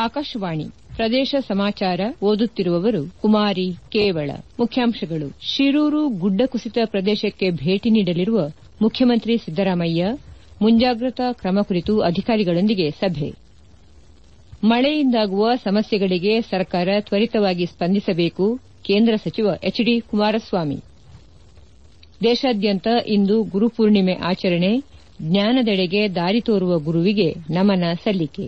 ಆಕಾಶವಾಣಿ ಪ್ರದೇಶ ಸಮಾಚಾರ ಓದುತ್ತಿರುವವರು ಕುಮಾರಿ ಕೇವಳ ಮುಖ್ಯಾಂಶಗಳು ಶಿರೂರು ಗುಡ್ಡ ಕುಸಿತ ಪ್ರದೇಶಕ್ಕೆ ಭೇಟಿ ನೀಡಲಿರುವ ಮುಖ್ಯಮಂತ್ರಿ ಸಿದ್ದರಾಮಯ್ಯ ಮುಂಜಾಗ್ರತಾ ಕ್ರಮ ಕುರಿತು ಅಧಿಕಾರಿಗಳೊಂದಿಗೆ ಸಭೆ ಮಳೆಯಿಂದಾಗುವ ಸಮಸ್ಯೆಗಳಿಗೆ ಸರ್ಕಾರ ತ್ವರಿತವಾಗಿ ಸ್ಪಂದಿಸಬೇಕು ಕೇಂದ್ರ ಸಚಿವ ಎಚ್ ಡಿ ಕುಮಾರಸ್ವಾಮಿ ದೇಶಾದ್ಯಂತ ಇಂದು ಗುರುಪೂರ್ಣಿಮೆ ಆಚರಣೆ ಜ್ಞಾನದೆಡೆಗೆ ದಾರಿ ತೋರುವ ಗುರುವಿಗೆ ನಮನ ಸಲ್ಲಿಕೆ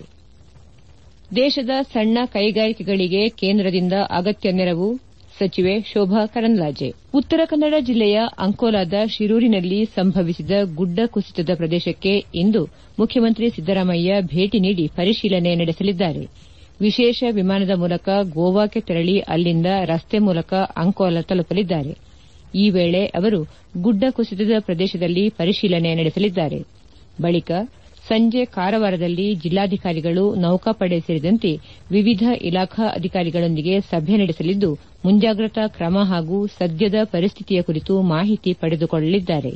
ದೇಶದ ಸಣ್ಣ ಕೈಗಾರಿಕೆಗಳಿಗೆ ಕೇಂದ್ರದಿಂದ ಅಗತ್ಯ ನೆರವು ಸಚಿವೆ ಶೋಭಾ ಕರಂದ್ಲಾಜೆ ಉತ್ತರ ಕನ್ನಡ ಜಿಲ್ಲೆಯ ಅಂಕೋಲಾದ ಶಿರೂರಿನಲ್ಲಿ ಸಂಭವಿಸಿದ ಗುಡ್ಡ ಕುಸಿತದ ಪ್ರದೇಶಕ್ಕೆ ಇಂದು ಮುಖ್ಯಮಂತ್ರಿ ಸಿದ್ದರಾಮಯ್ಯ ಭೇಟಿ ನೀಡಿ ಪರಿಶೀಲನೆ ನಡೆಸಲಿದ್ದಾರೆ ವಿಶೇಷ ವಿಮಾನದ ಮೂಲಕ ಗೋವಾಕ್ಕೆ ತೆರಳಿ ಅಲ್ಲಿಂದ ರಸ್ತೆ ಮೂಲಕ ಅಂಕೋಲಾ ತಲುಪಲಿದ್ದಾರೆ ಈ ವೇಳೆ ಅವರು ಗುಡ್ಡ ಕುಸಿತದ ಪ್ರದೇಶದಲ್ಲಿ ಪರಿಶೀಲನೆ ನಡೆಸಲಿದ್ದಾರೆ ಬಳಿಕ ಸಂಜೆ ಕಾರವಾರದಲ್ಲಿ ಜಿಲ್ಲಾಧಿಕಾರಿಗಳು ನೌಕಾಪಡೆ ಸೇರಿದಂತೆ ವಿವಿಧ ಇಲಾಖಾ ಅಧಿಕಾರಿಗಳೊಂದಿಗೆ ಸಭೆ ನಡೆಸಲಿದ್ದು ಮುಂಜಾಗ್ರತಾ ಕ್ರಮ ಹಾಗೂ ಸದ್ಯದ ಪರಿಸ್ಥಿತಿಯ ಕುರಿತು ಮಾಹಿತಿ ಪಡೆದುಕೊಳ್ಳಲಿದ್ದಾರೆ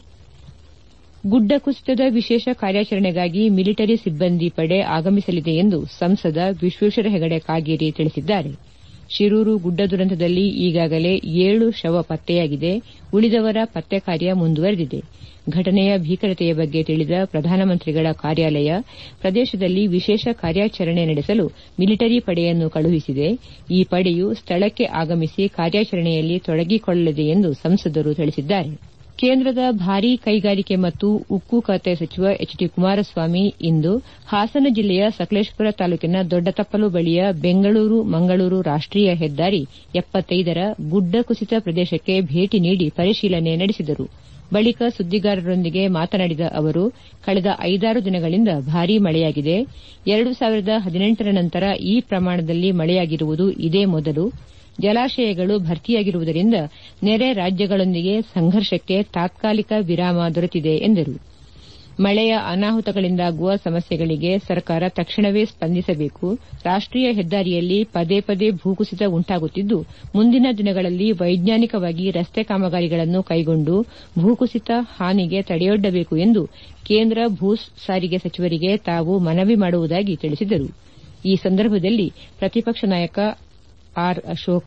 ಗುಡ್ಡ ಕುಸಿತದ ವಿಶೇಷ ಕಾರ್ಯಾಚರಣೆಗಾಗಿ ಮಿಲಿಟರಿ ಸಿಬ್ಬಂದಿ ಪಡೆ ಆಗಮಿಸಲಿದೆ ಎಂದು ಸಂಸದ ವಿಶ್ವೇಶ್ವರ ಹೆಗಡೆ ಕಾಗೇರಿ ತಿಳಿಸಿದ್ದಾರೆ ಶಿರೂರು ಗುಡ್ಡ ದುರಂತದಲ್ಲಿ ಈಗಾಗಲೇ ಏಳು ಶವ ಪತ್ತೆಯಾಗಿದೆ ಉಳಿದವರ ಪತ್ತೆ ಕಾರ್ಯ ಮುಂದುವರೆದಿದೆ ಘಟನೆಯ ಭೀಕರತೆಯ ಬಗ್ಗೆ ತಿಳಿದ ಪ್ರಧಾನಮಂತ್ರಿಗಳ ಕಾರ್ಯಾಲಯ ಪ್ರದೇಶದಲ್ಲಿ ವಿಶೇಷ ಕಾರ್ಯಾಚರಣೆ ನಡೆಸಲು ಮಿಲಿಟರಿ ಪಡೆಯನ್ನು ಕಳುಹಿಸಿದೆ ಈ ಪಡೆಯು ಸ್ಥಳಕ್ಕೆ ಆಗಮಿಸಿ ಕಾರ್ಯಾಚರಣೆಯಲ್ಲಿ ತೊಡಗಿಕೊಳ್ಳಲಿದೆ ಎಂದು ಸಂಸದರು ತಿಳಿಸಿದ್ದಾರೆ ಕೇಂದ್ರದ ಭಾರೀ ಕೈಗಾರಿಕೆ ಮತ್ತು ಉಕ್ಕು ಖಾತೆ ಸಚಿವ ಎಚ್ ಡಿ ಕುಮಾರಸ್ವಾಮಿ ಇಂದು ಹಾಸನ ಜಿಲ್ಲೆಯ ಸಕಲೇಶಪುರ ತಾಲೂಕಿನ ದೊಡ್ಡತಪ್ಪಲು ಬಳಿಯ ಬೆಂಗಳೂರು ಮಂಗಳೂರು ರಾಷ್ಟೀಯ ಹೆದ್ದಾರಿ ರ ಗುಡ್ಡ ಕುಸಿತ ಪ್ರದೇಶಕ್ಕೆ ಭೇಟಿ ನೀಡಿ ಪರಿಶೀಲನೆ ನಡೆಸಿದರು ಬಳಿಕ ಸುದ್ದಿಗಾರರೊಂದಿಗೆ ಮಾತನಾಡಿದ ಅವರು ಕಳೆದ ಐದಾರು ದಿನಗಳಿಂದ ಭಾರೀ ಮಳೆಯಾಗಿದೆ ಎರಡು ಸಾವಿರದ ಹದಿನೆಂಟರ ನಂತರ ಈ ಪ್ರಮಾಣದಲ್ಲಿ ಮಳೆಯಾಗಿರುವುದು ಇದೇ ಮೊದಲು ಜಲಾಶಯಗಳು ಭರ್ತಿಯಾಗಿರುವುದರಿಂದ ನೆರೆ ರಾಜ್ಯಗಳೊಂದಿಗೆ ಸಂಘರ್ಷಕ್ಕೆ ತಾತ್ಕಾಲಿಕ ವಿರಾಮ ದೊರೆತಿದೆ ಎಂದರು ಮಳೆಯ ಅನಾಹುತಗಳಿಂದಾಗುವ ಸಮಸ್ಯೆಗಳಿಗೆ ಸರ್ಕಾರ ತಕ್ಷಣವೇ ಸ್ಪಂದಿಸಬೇಕು ರಾಷ್ಟೀಯ ಹೆದ್ದಾರಿಯಲ್ಲಿ ಪದೇ ಪದೇ ಭೂಕುಸಿತ ಉಂಟಾಗುತ್ತಿದ್ದು ಮುಂದಿನ ದಿನಗಳಲ್ಲಿ ವೈಜ್ಞಾನಿಕವಾಗಿ ರಸ್ತೆ ಕಾಮಗಾರಿಗಳನ್ನು ಕೈಗೊಂಡು ಭೂಕುಸಿತ ಹಾನಿಗೆ ತಡೆಯೊಡ್ಡಬೇಕು ಎಂದು ಕೇಂದ್ರ ಭೂ ಸಾರಿಗೆ ಸಚಿವರಿಗೆ ತಾವು ಮನವಿ ಮಾಡುವುದಾಗಿ ತಿಳಿಸಿದರು ಈ ಸಂದರ್ಭದಲ್ಲಿ ಪ್ರತಿಪಕ್ಷ ನಾಯಕ ಆರ್ ಅಶೋಕ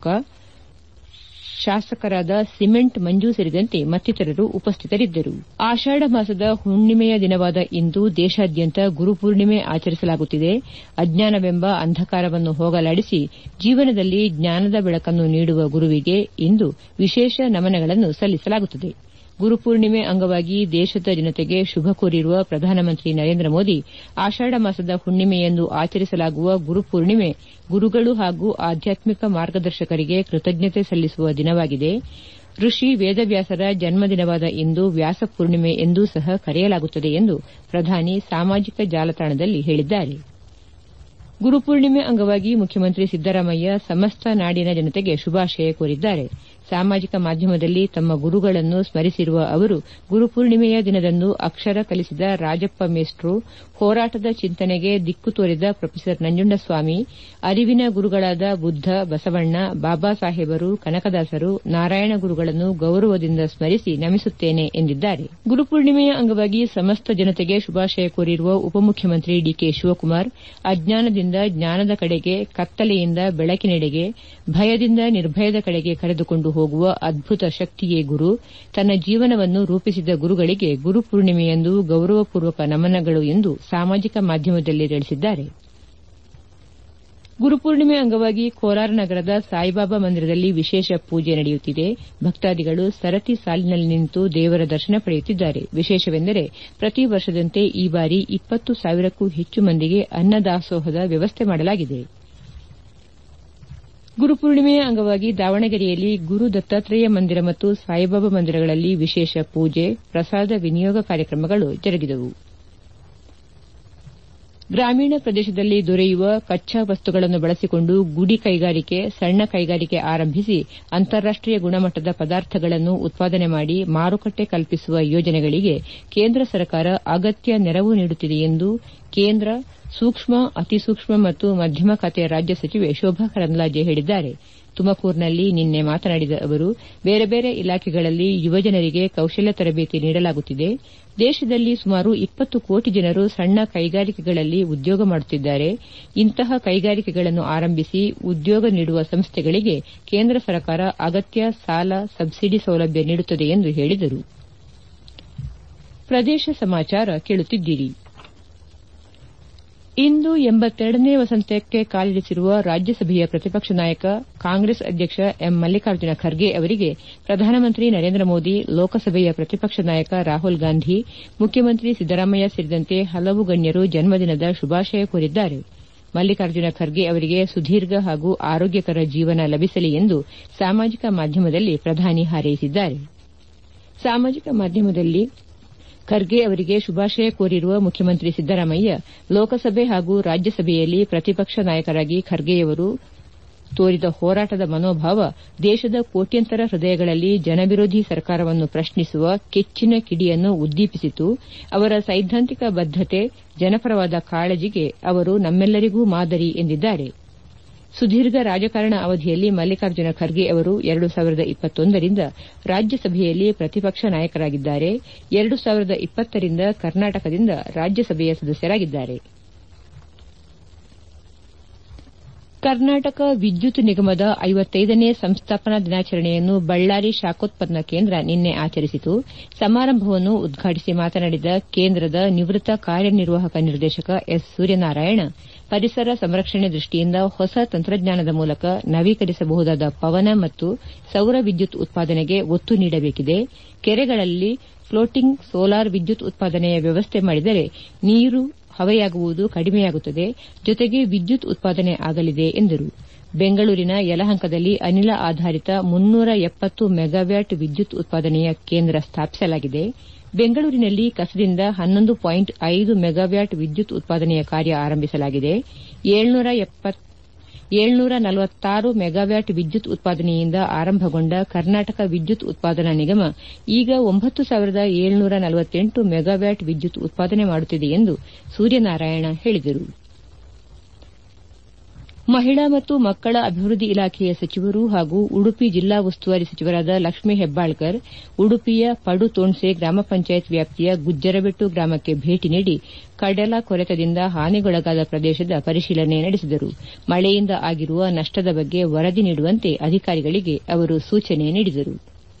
ಶಾಸಕರಾದ ಸಿಮೆಂಟ್ ಮಂಜು ಸೇರಿದಂತೆ ಮತ್ತಿತರರು ಉಪಸ್ಥಿತರಿದ್ದರು ಆಷಾಢ ಮಾಸದ ಹುಣ್ಣಿಮೆಯ ದಿನವಾದ ಇಂದು ದೇಶಾದ್ಯಂತ ಗುರುಪೂರ್ಣಿಮೆ ಆಚರಿಸಲಾಗುತ್ತಿದೆ ಅಜ್ಞಾನವೆಂಬ ಅಂಧಕಾರವನ್ನು ಹೋಗಲಾಡಿಸಿ ಜೀವನದಲ್ಲಿ ಜ್ಞಾನದ ಬೆಳಕನ್ನು ನೀಡುವ ಗುರುವಿಗೆ ಇಂದು ವಿಶೇಷ ನಮನಗಳನ್ನು ಸಲ್ಲಿಸಲಾಗುತ್ತದೆ ಗುರುಪೂರ್ಣಿಮೆ ಅಂಗವಾಗಿ ದೇಶದ ಜನತೆಗೆ ಶುಭ ಕೋರಿರುವ ಪ್ರಧಾನಮಂತ್ರಿ ನರೇಂದ್ರ ಮೋದಿ ಆಷಾಢ ಮಾಸದ ಹುಣ್ಣಿಮೆಯಂದು ಆಚರಿಸಲಾಗುವ ಗುರುಪೂರ್ಣಿಮೆ ಗುರುಗಳು ಹಾಗೂ ಆಧ್ಯಾತ್ಮಿಕ ಮಾರ್ಗದರ್ಶಕರಿಗೆ ಕೃತಜ್ಞತೆ ಸಲ್ಲಿಸುವ ದಿನವಾಗಿದೆ ಋಷಿ ವೇದವ್ಯಾಸರ ಜನ್ಮದಿನವಾದ ಇಂದು ವ್ಯಾಸ ಪೂರ್ಣಿಮೆ ಎಂದೂ ಸಹ ಕರೆಯಲಾಗುತ್ತದೆ ಎಂದು ಪ್ರಧಾನಿ ಸಾಮಾಜಿಕ ಜಾಲತಾಣದಲ್ಲಿ ಹೇಳಿದ್ದಾರೆ ಗುರುಪೂರ್ಣಿಮೆ ಅಂಗವಾಗಿ ಮುಖ್ಯಮಂತ್ರಿ ಸಿದ್ದರಾಮಯ್ಯ ಸಮಸ್ತ ನಾಡಿನ ಜನತೆಗೆ ಶುಭಾಶಯ ಕೋರಿದ್ದಾರೆ ಸಾಮಾಜಿಕ ಮಾಧ್ಯಮದಲ್ಲಿ ತಮ್ಮ ಗುರುಗಳನ್ನು ಸ್ಮರಿಸಿರುವ ಅವರು ಗುರುಪೂರ್ಣಿಮೆಯ ದಿನದಂದು ಅಕ್ಷರ ಕಲಿಸಿದ ರಾಜಪ್ಪ ಮೇಸ್ಟ್ರು ಹೋರಾಟದ ಚಿಂತನೆಗೆ ದಿಕ್ಕು ತೋರಿದ ಪ್ರೊಫೆಸರ್ ನಂಜುಂಡಸ್ವಾಮಿ ಅರಿವಿನ ಗುರುಗಳಾದ ಬುದ್ದ ಬಸವಣ್ಣ ಬಾಬಾ ಸಾಹೇಬರು ಕನಕದಾಸರು ನಾರಾಯಣ ಗುರುಗಳನ್ನು ಗೌರವದಿಂದ ಸ್ಮರಿಸಿ ನಮಿಸುತ್ತೇನೆ ಎಂದಿದ್ದಾರೆ ಗುರುಪೂರ್ಣಿಮೆಯ ಅಂಗವಾಗಿ ಸಮಸ್ತ ಜನತೆಗೆ ಶುಭಾಶಯ ಕೋರಿರುವ ಉಪಮುಖ್ಯಮಂತ್ರಿ ಡಿಕೆ ಶಿವಕುಮಾರ್ ಅಜ್ಞಾನದಿಂದ ಜ್ಞಾನದ ಕಡೆಗೆ ಕತ್ತಲೆಯಿಂದ ಬೆಳಕಿನೆಡೆಗೆ ಭಯದಿಂದ ನಿರ್ಭಯದ ಕಡೆಗೆ ಕರೆದುಕೊಂಡು ಹೋಗುವ ಅದ್ಭುತ ಶಕ್ತಿಯೇ ಗುರು ತನ್ನ ಜೀವನವನ್ನು ರೂಪಿಸಿದ ಗುರುಗಳಿಗೆ ಗುರುಪೂರ್ಣಿಮೆಯಂದು ಗೌರವಪೂರ್ವಕ ನಮನಗಳು ಎಂದು ಸಾಮಾಜಿಕ ಮಾಧ್ಯಮದಲ್ಲಿ ತಿಳಿಸಿದ್ದಾರೆ ಗುರುಪೂರ್ಣಿಮೆ ಅಂಗವಾಗಿ ಕೋಲಾರ ನಗರದ ಸಾಯಿಬಾಬಾ ಮಂದಿರದಲ್ಲಿ ವಿಶೇಷ ಪೂಜೆ ನಡೆಯುತ್ತಿದೆ ಭಕ್ತಾದಿಗಳು ಸರತಿ ಸಾಲಿನಲ್ಲಿ ನಿಂತು ದೇವರ ದರ್ಶನ ಪಡೆಯುತ್ತಿದ್ದಾರೆ ವಿಶೇಷವೆಂದರೆ ಪ್ರತಿ ವರ್ಷದಂತೆ ಈ ಬಾರಿ ಇಪ್ಪತ್ತು ಸಾವಿರಕ್ಕೂ ಹೆಚ್ಚು ಮಂದಿಗೆ ಅನ್ನದಾಸೋಹದ ವ್ಯವಸ್ಥೆ ಮಾಡಲಾಗಿದೆ ಗುರುಪೂರ್ಣಿಮೆಯ ಅಂಗವಾಗಿ ದಾವಣಗೆರೆಯಲ್ಲಿ ಗುರು ದತ್ತಾತ್ರೇಯ ಮಂದಿರ ಮತ್ತು ಸಾಯಿಬಾಬಾ ಮಂದಿರಗಳಲ್ಲಿ ವಿಶೇಷ ಪೂಜೆ ಪ್ರಸಾದ ವಿನಿಯೋಗ ಕಾರ್ಯಕ್ರಮಗಳು ಜರುಗಿದವು ಗ್ರಾಮೀಣ ಪ್ರದೇಶದಲ್ಲಿ ದೊರೆಯುವ ಕಚ್ಚಾ ವಸ್ತುಗಳನ್ನು ಬಳಸಿಕೊಂಡು ಗುಡಿ ಕೈಗಾರಿಕೆ ಸಣ್ಣ ಕೈಗಾರಿಕೆ ಆರಂಭಿಸಿ ಅಂತಾರಾಷ್ಟೀಯ ಗುಣಮಟ್ಟದ ಪದಾರ್ಥಗಳನ್ನು ಉತ್ಪಾದನೆ ಮಾಡಿ ಮಾರುಕಟ್ಟೆ ಕಲ್ಪಿಸುವ ಯೋಜನೆಗಳಿಗೆ ಕೇಂದ್ರ ಸರ್ಕಾರ ಅಗತ್ಯ ನೆರವು ನೀಡುತ್ತಿದೆ ಎಂದು ಕೇಂದ್ರ ಸೂಕ್ಷ್ಮ ಅತಿಸೂಕ್ಷ್ಮ ಮತ್ತು ಮಧ್ಯಮ ಖಾತೆ ರಾಜ್ಯ ಸಚಿವೆ ಶೋಭಾ ಕರಂದ್ಲಾಜೆ ಹೇಳಿದ್ದಾರೆ ತುಮಕೂರಿನಲ್ಲಿ ನಿನ್ನೆ ಮಾತನಾಡಿದ ಅವರು ಬೇರೆ ಬೇರೆ ಇಲಾಖೆಗಳಲ್ಲಿ ಯುವಜನರಿಗೆ ಕೌಶಲ್ಯ ತರಬೇತಿ ನೀಡಲಾಗುತ್ತಿದೆ ದೇಶದಲ್ಲಿ ಸುಮಾರು ಇಪ್ಪತ್ತು ಕೋಟಿ ಜನರು ಸಣ್ಣ ಕೈಗಾರಿಕೆಗಳಲ್ಲಿ ಉದ್ಯೋಗ ಮಾಡುತ್ತಿದ್ದಾರೆ ಇಂತಹ ಕೈಗಾರಿಕೆಗಳನ್ನು ಆರಂಭಿಸಿ ಉದ್ಯೋಗ ನೀಡುವ ಸಂಸ್ಥೆಗಳಿಗೆ ಕೇಂದ್ರ ಸರ್ಕಾರ ಅಗತ್ಯ ಸಾಲ ಸಬ್ಸಿಡಿ ಸೌಲಭ್ಯ ನೀಡುತ್ತದೆ ಎಂದು ಹೇಳಿದರು ಪ್ರದೇಶ ಸಮಾಚಾರ ಕೇಳುತ್ತಿದ್ದೀರಿ ಇಂದು ಎಂಬತ್ತೆರಡನೇ ವಸಂತಕ್ಕೆ ಕಾಲಿರಿಸಿರುವ ರಾಜ್ಯಸಭೆಯ ಪ್ರತಿಪಕ್ಷ ನಾಯಕ ಕಾಂಗ್ರೆಸ್ ಅಧ್ಯಕ್ಷ ಎಂ ಮಲ್ಲಿಕಾರ್ಜುನ ಖರ್ಗೆ ಅವರಿಗೆ ಪ್ರಧಾನಮಂತ್ರಿ ನರೇಂದ್ರ ಮೋದಿ ಲೋಕಸಭೆಯ ಪ್ರತಿಪಕ್ಷ ನಾಯಕ ರಾಹುಲ್ ಗಾಂಧಿ ಮುಖ್ಯಮಂತ್ರಿ ಸಿದ್ದರಾಮಯ್ಯ ಸೇರಿದಂತೆ ಹಲವು ಗಣ್ಯರು ಜನ್ಮದಿನದ ಶುಭಾಶಯ ಕೋರಿದ್ದಾರೆ ಮಲ್ಲಿಕಾರ್ಜುನ ಖರ್ಗೆ ಅವರಿಗೆ ಸುದೀರ್ಘ ಹಾಗೂ ಆರೋಗ್ಯಕರ ಜೀವನ ಲಭಿಸಲಿ ಎಂದು ಸಾಮಾಜಿಕ ಮಾಧ್ಯಮದಲ್ಲಿ ಪ್ರಧಾನಿ ಹಾರೈಸಿದ್ದಾರೆ ಸಾಮಾಜಿಕ ಮಾಧ್ಯಮದಲ್ಲಿ ಖರ್ಗೆ ಅವರಿಗೆ ಶುಭಾಶಯ ಕೋರಿರುವ ಮುಖ್ಯಮಂತ್ರಿ ಸಿದ್ದರಾಮಯ್ಯ ಲೋಕಸಭೆ ಹಾಗೂ ರಾಜ್ಯಸಭೆಯಲ್ಲಿ ಪ್ರತಿಪಕ್ಷ ನಾಯಕರಾಗಿ ಖರ್ಗೆಯವರು ತೋರಿದ ಹೋರಾಟದ ಮನೋಭಾವ ದೇಶದ ಕೋಟ್ಯಂತರ ಹೃದಯಗಳಲ್ಲಿ ಜನವಿರೋಧಿ ಸರ್ಕಾರವನ್ನು ಪ್ರಶ್ನಿಸುವ ಕೆಚ್ಚಿನ ಕಿಡಿಯನ್ನು ಉದ್ದೀಪಿಸಿತು ಅವರ ಸೈದ್ಧಾಂತಿಕ ಬದ್ದತೆ ಜನಪರವಾದ ಕಾಳಜಿಗೆ ಅವರು ನಮ್ಮೆಲ್ಲರಿಗೂ ಮಾದರಿ ಎಂದಿದ್ದಾರೆ ಸುದೀರ್ಘ ರಾಜಕಾರಣ ಅವಧಿಯಲ್ಲಿ ಮಲ್ಲಿಕಾರ್ಜುನ ಖರ್ಗೆ ಅವರು ಎರಡು ಸಾವಿರದ ಇಪ್ಪತ್ತೊಂದರಿಂದ ರಾಜ್ಯಸಭೆಯಲ್ಲಿ ಪ್ರತಿಪಕ್ಷ ನಾಯಕರಾಗಿದ್ದಾರೆ ಎರಡು ಸಾವಿರದ ಇಪ್ಪತ್ತರಿಂದ ಕರ್ನಾಟಕದಿಂದ ರಾಜ್ಯಸಭೆಯ ಸದಸ್ಯರಾಗಿದ್ದಾರೆ ಕರ್ನಾಟಕ ವಿದ್ಯುತ್ ನಿಗಮದ ಐವತ್ತೈದನೇ ಸಂಸ್ಥಾಪನಾ ದಿನಾಚರಣೆಯನ್ನು ಬಳ್ಳಾರಿ ಶಾಖೋತ್ಪನ್ನ ಕೇಂದ್ರ ನಿನ್ನೆ ಆಚರಿಸಿತು ಸಮಾರಂಭವನ್ನು ಉದ್ಘಾಟಿಸಿ ಮಾತನಾಡಿದ ಕೇಂದ್ರದ ನಿವೃತ್ತ ಕಾರ್ಯನಿರ್ವಾಹಕ ನಿರ್ದೇಶಕ ಎಸ್ ಸೂರ್ಯನಾರಾಯಣ ಪರಿಸರ ಸಂರಕ್ಷಣೆ ದೃಷ್ಟಿಯಿಂದ ಹೊಸ ತಂತ್ರಜ್ಞಾನದ ಮೂಲಕ ನವೀಕರಿಸಬಹುದಾದ ಪವನ ಮತ್ತು ಸೌರ ವಿದ್ಯುತ್ ಉತ್ಪಾದನೆಗೆ ಒತ್ತು ನೀಡಬೇಕಿದೆ ಕೆರೆಗಳಲ್ಲಿ ಫ್ಲೋಟಿಂಗ್ ಸೋಲಾರ್ ವಿದ್ಯುತ್ ಉತ್ಪಾದನೆಯ ವ್ಯವಸ್ಥೆ ಮಾಡಿದರೆ ನೀರು ಹವೆಯಾಗುವುದು ಕಡಿಮೆಯಾಗುತ್ತದೆ ಜೊತೆಗೆ ವಿದ್ಯುತ್ ಉತ್ಪಾದನೆ ಆಗಲಿದೆ ಎಂದರು ಬೆಂಗಳೂರಿನ ಯಲಹಂಕದಲ್ಲಿ ಅನಿಲ ಆಧಾರಿತ ಮುನ್ನೂರ ಎಪ್ಪತ್ತು ಮೆಗಾವ್ಯಾಟ್ ವಿದ್ಯುತ್ ಉತ್ಪಾದನೆಯ ಕೇಂದ್ರ ಸ್ಥಾಪಿಸಲಾಗಿದೆ ಬೆಂಗಳೂರಿನಲ್ಲಿ ಕಸದಿಂದ ಹನ್ನೊಂದು ಪಾಯಿಂಟ್ ಐದು ಮೆಗಾವ್ಯಾಟ್ ವಿದ್ಯುತ್ ಉತ್ಪಾದನೆಯ ಕಾರ್ಯ ಆರಂಭಿಸಲಾಗಿದೆ ಏಳ್ನೂರ ನಲವತ್ತಾರು ಮೆಗಾವ್ಯಾಟ್ ವಿದ್ಯುತ್ ಉತ್ಪಾದನೆಯಿಂದ ಆರಂಭಗೊಂಡ ಕರ್ನಾಟಕ ವಿದ್ಯುತ್ ಉತ್ಪಾದನಾ ನಿಗಮ ಈಗ ಒಂಬತ್ತು ಸಾವಿರದ ಏಳ್ನೂರ ನಲವತ್ತೆಂಟು ಮೆಗಾವ್ಯಾಟ್ ವಿದ್ಯುತ್ ಉತ್ಪಾದನೆ ಮಾಡುತ್ತಿದೆ ಎಂದು ಸೂರ್ಯನಾರಾಯಣ ಹೇಳಿದರು ಮಹಿಳಾ ಮತ್ತು ಮಕ್ಕಳ ಅಭಿವೃದ್ಧಿ ಇಲಾಖೆಯ ಸಚಿವರು ಹಾಗೂ ಉಡುಪಿ ಜಿಲ್ಲಾ ಉಸ್ತುವಾರಿ ಸಚಿವರಾದ ಲಕ್ಷ್ಮೀ ಹೆಬ್ಬಾಳ್ಕರ್ ಉಡುಪಿಯ ಪಡುತೋಣ್ಸೆ ಗ್ರಾಮ ಪಂಚಾಯತ್ ವ್ಯಾಪ್ತಿಯ ಗುಜ್ಜರಬೆಟ್ಟು ಗ್ರಾಮಕ್ಕೆ ಭೇಟಿ ನೀಡಿ ಕಡಲ ಕೊರೆತದಿಂದ ಹಾನಿಗೊಳಗಾದ ಪ್ರದೇಶದ ಪರಿಶೀಲನೆ ನಡೆಸಿದರು ಮಳೆಯಿಂದ ಆಗಿರುವ ನಷ್ಟದ ಬಗ್ಗೆ ವರದಿ ನೀಡುವಂತೆ ಅಧಿಕಾರಿಗಳಿಗೆ ಅವರು ಸೂಚನೆ ನೀಡಿದರು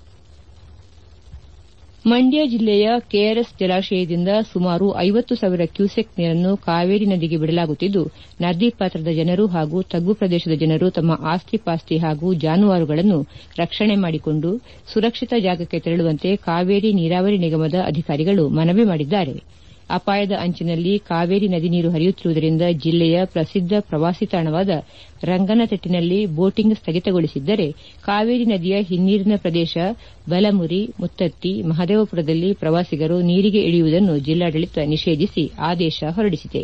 ಮಂಡ್ಯ ಜಿಲ್ಲೆಯ ಕೆಆರ್ಎಸ್ ಜಲಾಶಯದಿಂದ ಸುಮಾರು ಐವತ್ತು ಸಾವಿರ ಕ್ಯೂಸೆಕ್ ನೀರನ್ನು ಕಾವೇರಿ ನದಿಗೆ ಬಿಡಲಾಗುತ್ತಿದ್ದು ನದಿ ಪಾತ್ರದ ಜನರು ಹಾಗೂ ತಗ್ಗು ಪ್ರದೇಶದ ಜನರು ತಮ್ಮ ಆಸ್ತಿ ಪಾಸ್ತಿ ಹಾಗೂ ಜಾನುವಾರುಗಳನ್ನು ರಕ್ಷಣೆ ಮಾಡಿಕೊಂಡು ಸುರಕ್ಷಿತ ಜಾಗಕ್ಕೆ ತೆರಳುವಂತೆ ಕಾವೇರಿ ನೀರಾವರಿ ನಿಗಮದ ಅಧಿಕಾರಿಗಳು ಮನವಿ ಮಾಡಿದ್ದಾರೆ ಅಪಾಯದ ಅಂಚಿನಲ್ಲಿ ಕಾವೇರಿ ನದಿ ನೀರು ಹರಿಯುತ್ತಿರುವುದರಿಂದ ಜಿಲ್ಲೆಯ ಪ್ರಸಿದ್ದ ಪ್ರವಾಸಿ ತಾಣವಾದ ರಂಗನತಿಟ್ಟಿನಲ್ಲಿ ಬೋಟಿಂಗ್ ಸ್ಥಗಿತಗೊಳಿಸಿದ್ದರೆ ಕಾವೇರಿ ನದಿಯ ಹಿನ್ನೀರಿನ ಪ್ರದೇಶ ಬಲಮುರಿ ಮುತ್ತತ್ತಿ ಮಹದೇವಪುರದಲ್ಲಿ ಪ್ರವಾಸಿಗರು ನೀರಿಗೆ ಇಳಿಯುವುದನ್ನು ಜಿಲ್ಲಾಡಳಿತ ನಿಷೇಧಿಸಿ ಆದೇಶ ಹೊರಡಿಸಿದೆ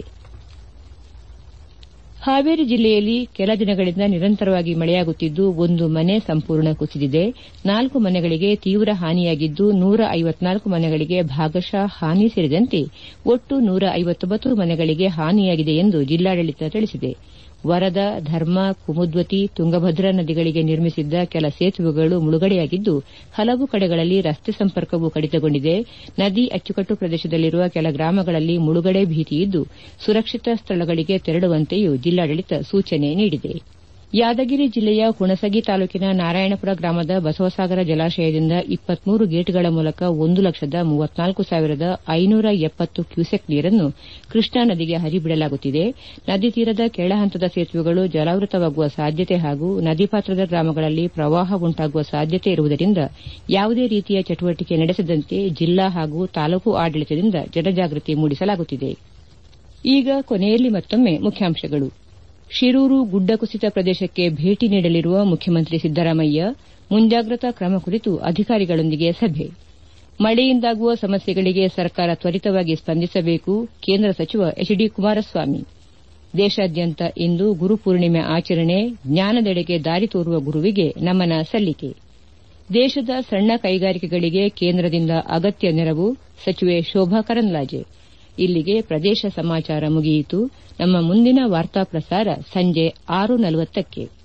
ಹಾವೇರಿ ಜಿಲ್ಲೆಯಲ್ಲಿ ಕೆಲ ದಿನಗಳಿಂದ ನಿರಂತರವಾಗಿ ಮಳೆಯಾಗುತ್ತಿದ್ದು ಒಂದು ಮನೆ ಸಂಪೂರ್ಣ ಕುಸಿದಿದೆ ನಾಲ್ಕು ಮನೆಗಳಿಗೆ ತೀವ್ರ ಹಾನಿಯಾಗಿದ್ದು ನೂರ ಐವತ್ನಾಲ್ಕು ಮನೆಗಳಿಗೆ ಭಾಗಶಃ ಹಾನಿ ಸೇರಿದಂತೆ ಒಟ್ಟು ನೂರ ಐವತ್ತೊಂಬತ್ತು ಮನೆಗಳಿಗೆ ಹಾನಿಯಾಗಿದೆ ಎಂದು ಜಿಲ್ಲಾಡಳಿತ ತಿಳಿಸಿದೆ ವರದಾ ಧರ್ಮ ಕುಮುದ್ವತಿ ತುಂಗಭದ್ರಾ ನದಿಗಳಿಗೆ ನಿರ್ಮಿಸಿದ್ದ ಕೆಲ ಸೇತುವೆಗಳು ಮುಳುಗಡೆಯಾಗಿದ್ದು ಹಲವು ಕಡೆಗಳಲ್ಲಿ ರಸ್ತೆ ಸಂಪರ್ಕವೂ ಕಡಿತಗೊಂಡಿದೆ ನದಿ ಅಚ್ಚುಕಟ್ಟು ಪ್ರದೇಶದಲ್ಲಿರುವ ಕೆಲ ಗ್ರಾಮಗಳಲ್ಲಿ ಮುಳುಗಡೆ ಭೀತಿಯಿದ್ದು ಸುರಕ್ಷಿತ ಸ್ಥಳಗಳಿಗೆ ತೆರಳುವಂತೆಯೂ ಜಿಲ್ಲಾಡಳಿತ ಸೂಚನೆ ನೀಡಿದೆ ಯಾದಗಿರಿ ಜಿಲ್ಲೆಯ ಹುಣಸಗಿ ತಾಲೂಕಿನ ನಾರಾಯಣಪುರ ಗ್ರಾಮದ ಬಸವಸಾಗರ ಜಲಾಶಯದಿಂದ ಇಪ್ಪತ್ಮೂರು ಗೇಟ್ಗಳ ಮೂಲಕ ಒಂದು ಲಕ್ಷದ ಮೂವತ್ನಾಲ್ಕು ಸಾವಿರದ ಐನೂರ ಎಪ್ಪತ್ತು ಕ್ಯೂಸೆಕ್ ನೀರನ್ನು ಕೃಷ್ಣಾ ನದಿಗೆ ಹರಿಬಿಡಲಾಗುತ್ತಿದೆ ನದಿ ತೀರದ ಕೆಳಹಂತದ ಸೇತುವೆಗಳು ಜಲಾವೃತವಾಗುವ ಸಾಧ್ಯತೆ ಹಾಗೂ ನದಿ ಪಾತ್ರದ ಗ್ರಾಮಗಳಲ್ಲಿ ಪ್ರವಾಹ ಉಂಟಾಗುವ ಸಾಧ್ಯತೆ ಇರುವುದರಿಂದ ಯಾವುದೇ ರೀತಿಯ ಚಟುವಟಿಕೆ ನಡೆಸದಂತೆ ಜಿಲ್ಲಾ ಹಾಗೂ ತಾಲೂಕು ಆಡಳಿತದಿಂದ ಜನಜಾಗೃತಿ ಮೂಡಿಸಲಾಗುತ್ತಿದೆ ಈಗ ಕೊನೆಯಲ್ಲಿ ಮತ್ತೊಮ್ಮೆ ಮುಖ್ಯಾಂಶಗಳು ಶಿರೂರು ಗುಡ್ಡ ಕುಸಿತ ಪ್ರದೇಶಕ್ಕೆ ಭೇಟಿ ನೀಡಲಿರುವ ಮುಖ್ಯಮಂತ್ರಿ ಸಿದ್ದರಾಮಯ್ಯ ಮುಂಜಾಗ್ರತಾ ಕ್ರಮ ಕುರಿತು ಅಧಿಕಾರಿಗಳೊಂದಿಗೆ ಸಭೆ ಮಳೆಯಿಂದಾಗುವ ಸಮಸ್ಯೆಗಳಿಗೆ ಸರ್ಕಾರ ತ್ವರಿತವಾಗಿ ಸ್ಪಂದಿಸಬೇಕು ಕೇಂದ್ರ ಸಚಿವ ಎಚ್ ಡಿ ಕುಮಾರಸ್ವಾಮಿ ದೇಶಾದ್ಯಂತ ಇಂದು ಗುರುಪೂರ್ಣಿಮೆ ಆಚರಣೆ ಜ್ಞಾನದೆಡೆಗೆ ದಾರಿ ತೋರುವ ಗುರುವಿಗೆ ನಮನ ಸಲ್ಲಿಕೆ ದೇಶದ ಸಣ್ಣ ಕೈಗಾರಿಕೆಗಳಿಗೆ ಕೇಂದ್ರದಿಂದ ಅಗತ್ಯ ನೆರವು ಸಚಿವೆ ಶೋಭಾ ಕರಂದ್ಲಾಜೆ ಇಲ್ಲಿಗೆ ಪ್ರದೇಶ ಸಮಾಚಾರ ಮುಗಿಯಿತು ನಮ್ಮ ಮುಂದಿನ ವಾರ್ತಾ ಪ್ರಸಾರ ಸಂಜೆ ಆರು ನಲವತ್ತಕ್ಕೆ